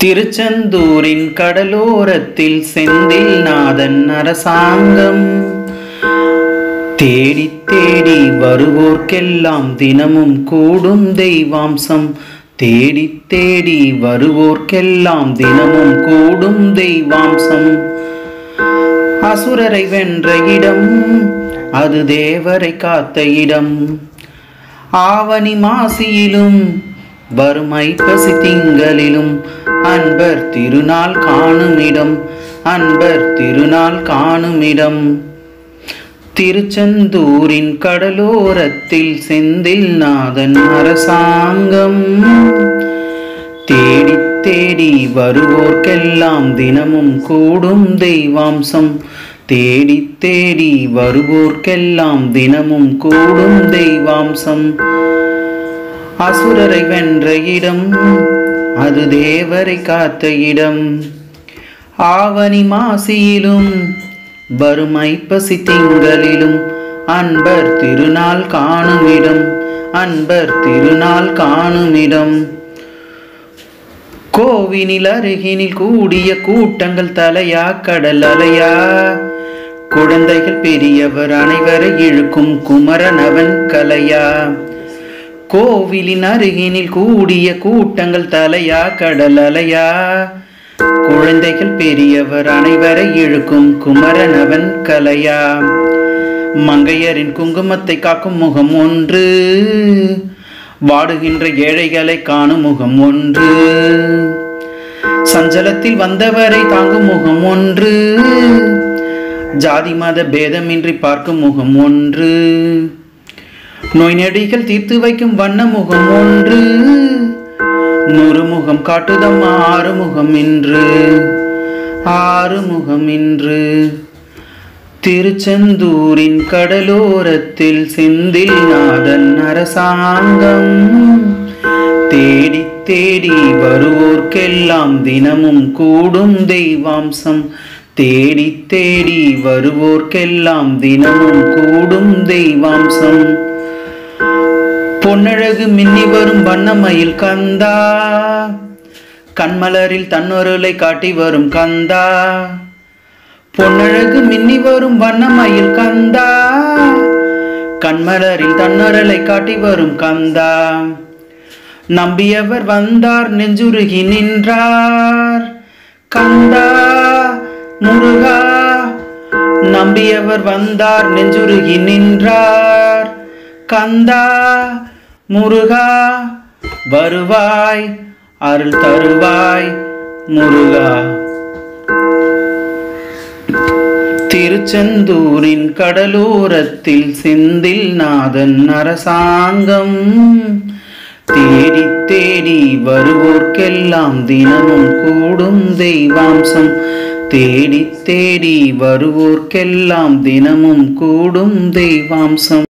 திருச்செந்தூரின் கடலோரத்தில் செந்தில் நாதன் அரசாங்கம் தேடி தேடி வருவோர்க்கெல்லாம் தினமும் கூடும் தெய்வாம்சம் தேடி தேடி வருவோர்க்கெல்லாம் தினமும் கூடும் தெய்வாம்சம் அசுரரை வென்ற இடம் அது தேவரை காத்த இடம் ஆவணி மாசியிலும் வறுமை பசி திங்களிலும் அன்பர் திருநாள் காணும் இடம் அன்பர் திருநாள் காணும் இடம் திருச்செந்தூரின் கடலோரத்தில் செந்தில் நாதன் அரசாங்கம் தேடி தேடி வருவோர்க்கெல்லாம் தினமும் கூடும் தெய்வாம்சம் தேடி தேடி வருவோர்க்கெல்லாம் தினமும் கூடும் தெய்வாம்சம் அசுரரை வென்ற இடம் அது தேவரை காத்த இடம் ஆவணி மாசியிலும் வறுமை பசி திங்களிலும் அன்பர் திருநாள் காணும் இடம் அன்பர் திருநாள் காணும் இடம் கோவினில் அருகினில் கூடிய கூட்டங்கள் தலையா கடல் அலையா குழந்தைகள் பெரியவர் அனைவரை இழுக்கும் குமரனவன் கலையா கோவிலின் அருகினில் கூடிய கூட்டங்கள் தலையா கடல் அலையா குழந்தைகள் பெரியவர் அனைவரை இழுக்கும் குமரனவன் கலையா மங்கையரின் குங்குமத்தை காக்கும் முகம் ஒன்று வாடுகின்ற ஏழைகளை காணும் முகம் ஒன்று சஞ்சலத்தில் வந்தவரை தாங்கும் முகம் ஒன்று ஜாதி மத பேதமின்றி பார்க்கும் முகம் ஒன்று நோய் நெடிகள் தீர்த்து வைக்கும் வண்ண முகம் ஒன்று நூறு முகம் காட்டுதம் ஆறு முகம் இன்று ஆறு முகம் இன்று திருச்செந்தூரின் கடலோரத்தில் செந்தில் நாதன் அரசாங்கம் தேடி தேடி வருவோர்க்கெல்லாம் தினமும் கூடும் தெய்வாம்சம் தேடி தேடி வருவோர்க்கெல்லாம் தினமும் கூடும் தெய்வாம்சம் பொன்னழகு மின்னி வரும் வண்ணமயில் கந்தா கண்மலரில் தன்னொருளை காட்டி வரும் கந்தா பொன்னழகு மின்னி வரும் வண்ணமயில் கந்தா கண்மலரில் தன்னொருளை காட்டி வரும் கந்தா நம்பியவர் வந்தார் நெஞ்சுருகி நின்றார் கந்தா முருகா நம்பியவர் வந்தார் நெஞ்சுருகி நின்றார் கந்தா முருகா வருவாய் அருள் தருவாய் முருகா திருச்செந்தூரின் கடலோரத்தில் செந்தில் நாதன் அரசாங்கம் தேடி தேடி வருவோர்க்கெல்லாம் தினமும் கூடும் தெய்வாம்சம் தேடி தேடி வருவோர்க்கெல்லாம் தினமும் கூடும் தெய்வாம்சம்